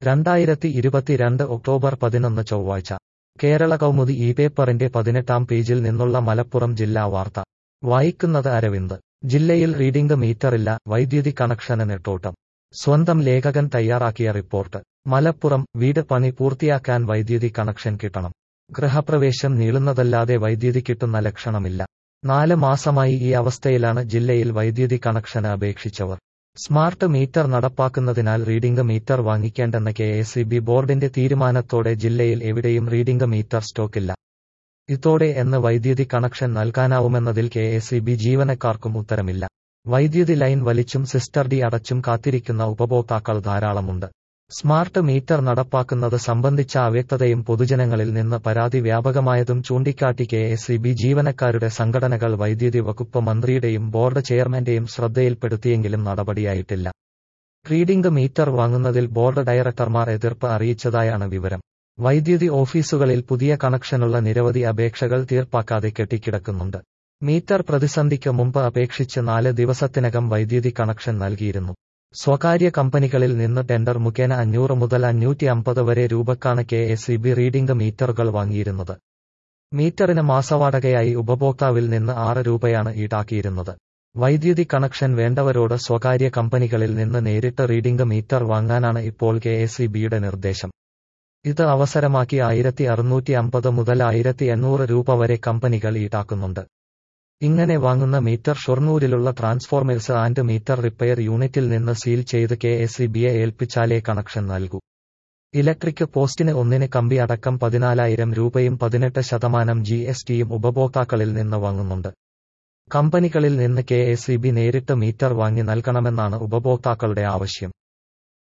രണ്ടായിരത്തി ഇരുപത്തിരണ്ട് ഒക്ടോബർ പതിനൊന്ന് ചൊവ്വാഴ്ച കേരള കൗമുദി ഈ പേപ്പറിന്റെ പതിനെട്ടാം പേജിൽ നിന്നുള്ള മലപ്പുറം ജില്ലാ വാർത്ത വായിക്കുന്നത് അരവിന്ദ് ജില്ലയിൽ റീഡിംഗ് മീറ്ററില്ല വൈദ്യുതി കണക്ഷന് നെട്ടോട്ടം സ്വന്തം ലേഖകൻ തയ്യാറാക്കിയ റിപ്പോർട്ട് മലപ്പുറം വീട് പണി പൂർത്തിയാക്കാൻ വൈദ്യുതി കണക്ഷൻ കിട്ടണം ഗൃഹപ്രവേശം നീളുന്നതല്ലാതെ വൈദ്യുതി കിട്ടുന്ന ലക്ഷണമില്ല നാല് മാസമായി ഈ അവസ്ഥയിലാണ് ജില്ലയിൽ വൈദ്യുതി കണക്ഷന് അപേക്ഷിച്ചവർ സ്മാർട്ട് മീറ്റർ നടപ്പാക്കുന്നതിനാൽ റീഡിംഗ് മീറ്റർ വാങ്ങിക്കേണ്ടെന്ന കെ എസ് ബി ബോർഡിന്റെ തീരുമാനത്തോടെ ജില്ലയിൽ എവിടെയും റീഡിംഗ് മീറ്റർ സ്റ്റോക്കില്ല ഇതോടെ എന്ന് വൈദ്യുതി കണക്ഷൻ നൽകാനാവുമെന്നതിൽ കെ എസ് ബി ജീവനക്കാർക്കും ഉത്തരമില്ല വൈദ്യുതി ലൈൻ വലിച്ചും സിസ്റ്റർ ഡി അടച്ചും കാത്തിരിക്കുന്ന ഉപഭോക്താക്കൾ ധാരാളമുണ്ട് സ്മാർട്ട് മീറ്റർ നടപ്പാക്കുന്നത് സംബന്ധിച്ച അവ്യക്തതയും പൊതുജനങ്ങളിൽ നിന്ന് പരാതി വ്യാപകമായതും ചൂണ്ടിക്കാട്ടി കെ എസ് ബി ജീവനക്കാരുടെ സംഘടനകൾ വൈദ്യുതി വകുപ്പ് മന്ത്രിയുടെയും ബോർഡ് ചെയർമാന്റെയും ശ്രദ്ധയിൽപ്പെടുത്തിയെങ്കിലും നടപടിയായിട്ടില്ല റീഡിംഗ് മീറ്റർ വാങ്ങുന്നതിൽ ബോർഡ് ഡയറക്ടർമാർ എതിർപ്പ് അറിയിച്ചതായാണ് വിവരം വൈദ്യുതി ഓഫീസുകളിൽ പുതിയ കണക്ഷനുള്ള നിരവധി അപേക്ഷകൾ തീർപ്പാക്കാതെ കെട്ടിക്കിടക്കുന്നുണ്ട് മീറ്റർ പ്രതിസന്ധിക്ക് മുമ്പ് അപേക്ഷിച്ച് നാല് ദിവസത്തിനകം വൈദ്യുതി കണക്ഷൻ നൽകിയിരുന്നു സ്വകാര്യ കമ്പനികളിൽ നിന്ന് ടെൻഡർ മുഖേന അഞ്ഞൂറ് മുതൽ അഞ്ഞൂറ്റി അമ്പത് വരെ രൂപക്കാണ് K S E B reading മീറ്ററുകൾ വാങ്ങിയിരുന്നത് മീറ്ററിന് മാസവാടകയായി ഉപഭോക്താവിൽ നിന്ന് ആറ് രൂപയാണ് ഈടാക്കിയിരുന്നത് വൈദ്യുതി കണക്ഷൻ വേണ്ടവരോട് സ്വകാര്യ കമ്പനികളിൽ നിന്ന് നേരിട്ട് റീഡിംഗ് മീറ്റർ വാങ്ങാനാണ് ഇപ്പോൾ കെ എസ് ഇ ബിയുടെ നിർദ്ദേശം ഇത് അവസരമാക്കി ആയിരത്തി അറുന്നൂറ്റി അമ്പത് മുതൽ ആയിരത്തി എണ്ണൂറ് രൂപ വരെ കമ്പനികൾ ഈടാക്കുന്നുണ്ട് ഇങ്ങനെ വാങ്ങുന്ന മീറ്റർ ഷൊർണൂരിലുള്ള ട്രാൻസ്ഫോർമേഴ്സ് ആൻഡ് മീറ്റർ റിപ്പയർ യൂണിറ്റിൽ നിന്ന് സീൽ ചെയ്ത് കെ എസ് ഇ ബിയെ ഏൽപ്പിച്ചാലേ കണക്ഷൻ നൽകൂ ഇലക്ട്രിക് പോസ്റ്റിന് ഒന്നിന് കമ്പി അടക്കം പതിനാലായിരം രൂപയും പതിനെട്ട് ശതമാനം ജി എസ് ടിയും ഉപഭോക്താക്കളിൽ നിന്ന് വാങ്ങുന്നുണ്ട് കമ്പനികളിൽ നിന്ന് കെ എസ് ഇ ബി നേരിട്ട് മീറ്റർ വാങ്ങി നൽകണമെന്നാണ് ഉപഭോക്താക്കളുടെ ആവശ്യം